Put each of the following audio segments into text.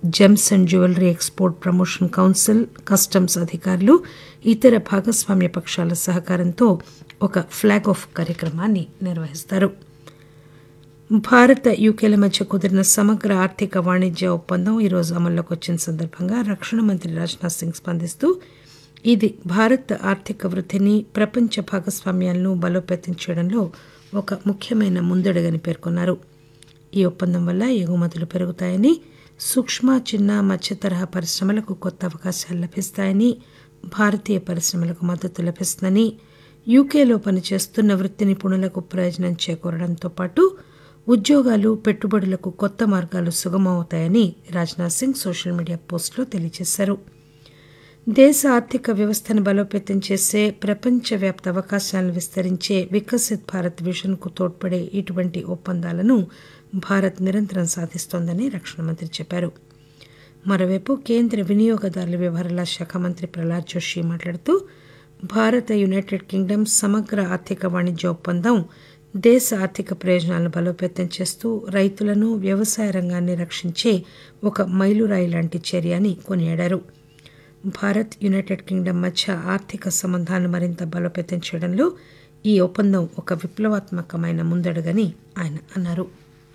Gems and jewellery export promotion council customs అధికారులు ఇతర భాగస్వామ్య పక్షాల సహకారంతో ఒక ఫ్లాగ్ ఆఫ్ కార్యక్రమాన్ని నిర్వహిస్తారు భారత్ యూకేల మధ్య కుదిరిన సమగ్ర ఆర్థిక వాణిజ్య ఒప్పందం ఈరోజు అమల్లోకి వచ్చిన సందర్భంగా రక్షణ మంత్రి రాజ్నాథ్ సింగ్ స్పందిస్తూ ఇది భారత్ ఆర్థిక వృద్ధిని ప్రపంచ భాగస్వామ్యాలను బలోపేతం చేయడంలో ఒక ముఖ్యమైన ముందడుగని పేర్కొన్నారు ఈ ఒప్పందం వల్ల ఎగుమతులు పెరుగుతాయని సూక్ష్మ చిన్న మధ్య తరహా పరిశ్రమలకు కొత్త అవకాశాలు లభిస్తాయని భారతీయ పరిశ్రమలకు మద్దతు లభిస్తుందని యూకేలో పనిచేస్తున్న వృత్తి నిపుణులకు ప్రయోజనం చేకూరడంతో పాటు ఉద్యోగాలు పెట్టుబడులకు కొత్త మార్గాలు సుగమవుతాయని రాజ్నాథ్ సింగ్ సోషల్ మీడియా పోస్టులో తెలియజేశారు దేశ ఆర్థిక వ్యవస్థను బలోపేతం చేసే ప్రపంచవ్యాప్త అవకాశాలను విస్తరించే వికసిత్ భారత్ విజన్కు తోడ్పడే ఇటువంటి ఒప్పందాలను భారత్ నిరంతరం సాధిస్తోందని రక్షణ మంత్రి చెప్పారు మరోవైపు కేంద్ర వినియోగదారుల వ్యవహారాల శాఖ మంత్రి ప్రహ్లాద్ జోషి మాట్లాడుతూ భారత యునైటెడ్ కింగ్డమ్ సమగ్ర ఆర్థిక వాణిజ్య ఒప్పందం దేశ ఆర్థిక ప్రయోజనాలను బలోపేతం చేస్తూ రైతులను వ్యవసాయ రంగాన్ని రక్షించే ఒక మైలురాయి లాంటి చర్య అని కొనియాడారు భారత్ యునైటెడ్ కింగ్డమ్ మధ్య ఆర్థిక సంబంధాలను మరింత బలోపేతం చేయడంలో ఈ ఒప్పందం ఒక విప్లవాత్మకమైన ముందడుగని ఆయన అన్నారు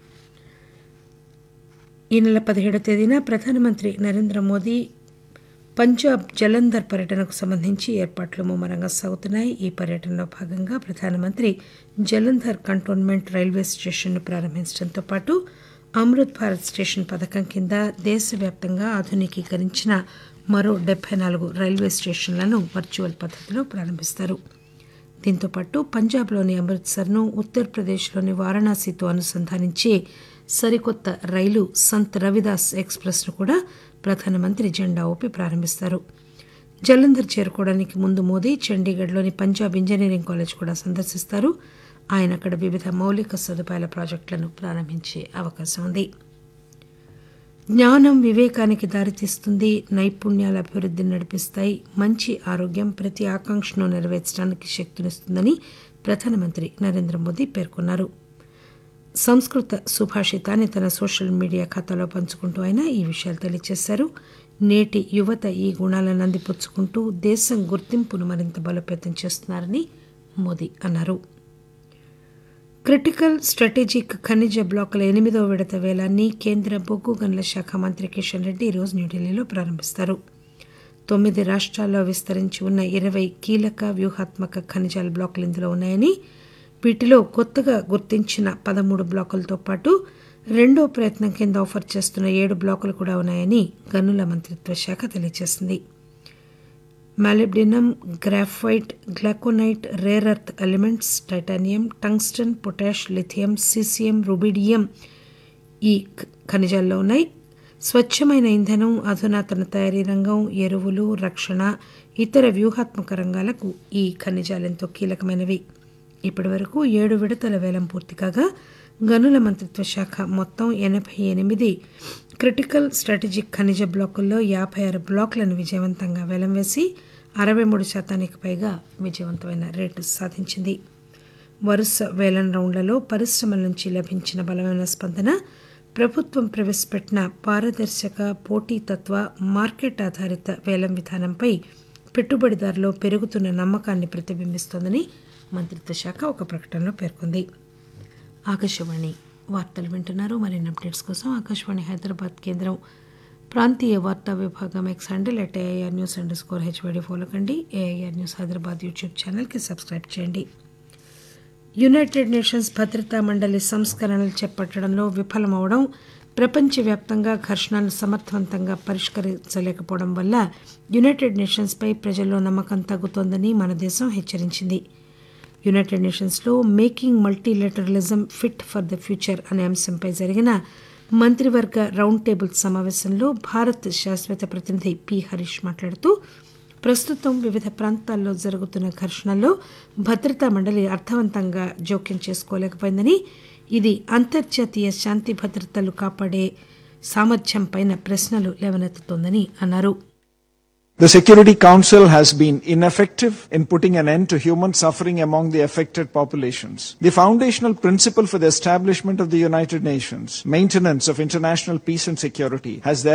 ఈ నెల పదిహేడవ తేదీన ప్రధానమంత్రి నరేంద్ర మోదీ పంజాబ్ జలంధర్ పర్యటనకు సంబంధించి ఏర్పాట్లు ముమ్మరంగా సాగుతున్నాయి ఈ పర్యటనలో భాగంగా ప్రధానమంత్రి జలంధర్ కంటోన్మెంట్ రైల్వే స్టేషన్ను ప్రారంభించడంతో పాటు అమృత్ భారత్ స్టేషన్ పథకం కింద దేశవ్యాప్తంగా ఆధునికీకరించిన మరో డెబ్బై నాలుగు రైల్వే స్టేషన్లను వర్చువల్ పద్ధతిలో ప్రారంభిస్తారు దీంతో పాటు పంజాబ్లోని అమృత్సర్ను ఉత్తరప్రదేశ్లోని వారణాసితో అనుసంధానించే సరికొత్త రైలు సంత్ రవిదాస్ ఎక్స్ప్రెస్ను కూడా ప్రధానమంత్రి జెండా ఊపి ప్రారంభిస్తారు జలంధర్ చేరుకోవడానికి ముందు మోదీ చండీగఢ్లోని పంజాబ్ ఇంజనీరింగ్ కాలేజ్ కూడా సందర్శిస్తారు ఆయన అక్కడ వివిధ మౌలిక సదుపాయాల ప్రాజెక్టులను ప్రారంభించే అవకాశం ఉంది జ్ఞానం వివేకానికి దారితీస్తుంది నైపుణ్యాల అభివృద్ధిని నడిపిస్తాయి మంచి ఆరోగ్యం ప్రతి ఆకాంక్షను నెరవేర్చడానికి శక్తినిస్తుందని ప్రధానమంత్రి నరేంద్ర మోదీ పేర్కొన్నారు సంస్కృత సుభాషితాన్ని తన సోషల్ మీడియా ఖాతాలో పంచుకుంటూ ఆయన ఈ విషయాలు తెలియజేశారు నేటి యువత ఈ గుణాలను అందిపుచ్చుకుంటూ దేశం గుర్తింపును మరింత బలోపేతం చేస్తున్నారని మోదీ అన్నారు క్రిటికల్ స్ట్రాటజిక్ ఖనిజ బ్లాకుల ఎనిమిదవ విడత వేలాన్ని కేంద్ర బొగ్గు గనుల శాఖ మంత్రి కిషన్ రెడ్డి ఈరోజు న్యూఢిల్లీలో ప్రారంభిస్తారు తొమ్మిది రాష్ట్రాల్లో విస్తరించి ఉన్న ఇరవై కీలక వ్యూహాత్మక ఖనిజాల బ్లాకులు ఇందులో ఉన్నాయని వీటిలో కొత్తగా గుర్తించిన పదమూడు బ్లాకులతో పాటు రెండో ప్రయత్నం కింద ఆఫర్ చేస్తున్న ఏడు బ్లాకులు కూడా ఉన్నాయని గనుల మంత్రిత్వ శాఖ తెలియజేసింది molybdenum graphite glauconite rare earth elements titanium tungsten potash lithium caesium rubidium ఈ ఖనిజాల్లో ఉన్నాయి స్వచ్ఛమైన ఇంధనం అధునాతన తయారీ రంగం ఎరువులు రక్షణ ఇతర వ్యూహాత్మక రంగాలకు ఈ ఖనిజాలు ఎంతో కీలకమైనవి ఇప్పటి వరకు ఏడు విడతల వేలం పూర్తి కాగా గనుల మంత్రిత్వ శాఖ మొత్తం ఎనభై ఎనిమిది క్రిటికల్ స్ట్రాటజిక్ ఖనిజ బ్లాకుల్లో యాభై ఆరు బ్లాకులను విజయవంతంగా వేలం వేసి అరవై మూడు శాతానికి పైగా విజయవంతమైన రేటు సాధించింది వరుస వేలం రౌండ్లలో పరిశ్రమల నుంచి లభించిన బలమైన స్పందన ప్రభుత్వం ప్రవేశపెట్టిన పారదర్శక పోటీతత్వ మార్కెట్ ఆధారిత వేలం విధానంపై పెట్టుబడిదారులో పెరుగుతున్న నమ్మకాన్ని ప్రతిబింబిస్తోందని మంత్రిత్వ శాఖ ఒక ప్రకటనలో పేర్కొంది ఆకాశవాణి వార్తలు వింటున్నారు మరిన్ని అప్డేట్స్ కోసం ఆకాశవాణి హైదరాబాద్ కేంద్రం ప్రాంతీయ వార్తా విభాగం X handle at AIR news underscore HYD follow కండి ఏఐఆర్ న్యూస్ హైదరాబాద్ యూట్యూబ్ ఛానల్కి సబ్స్క్రైబ్ చేయండి యునైటెడ్ నేషన్స్ భద్రతా మండలి సంస్కరణలు చేపట్టడంలో విఫలమవడం ప్రపంచవ్యాప్తంగా ఘర్షణలు సమర్థవంతంగా పరిష్కరించలేకపోవడం వల్ల యునైటెడ్ నేషన్స్పై ప్రజల్లో నమ్మకం తగ్గుతోందని మన దేశం హెచ్చరించింది యునైటెడ్ నేషన్స్లో making multilateralism fit for the future అనే అంశంపై జరిగిన మంత్రివర్గ రౌండ్ టేబుల్ సమావేశంలో భారత్ శాశ్వత ప్రతినిధి పి హరీష్ మాట్లాడుతూ ప్రస్తుతం వివిధ ప్రాంతాల్లో జరుగుతున్న ఘర్షణల్లో భద్రతా మండలి అర్థవంతంగా జోక్యం చేసుకోలేకపోయిందని ఇది అంతర్జాతీయ శాంతి భద్రతలు కాపాడే సామర్థ్యంపైన ప్రశ్నలు లేవనెత్తుతోందని అన్నారు The Security Council has been ineffective in putting an end to human suffering among the affected populations. The foundational principle for the establishment of the United Nations, maintenance of international peace and security, has therefore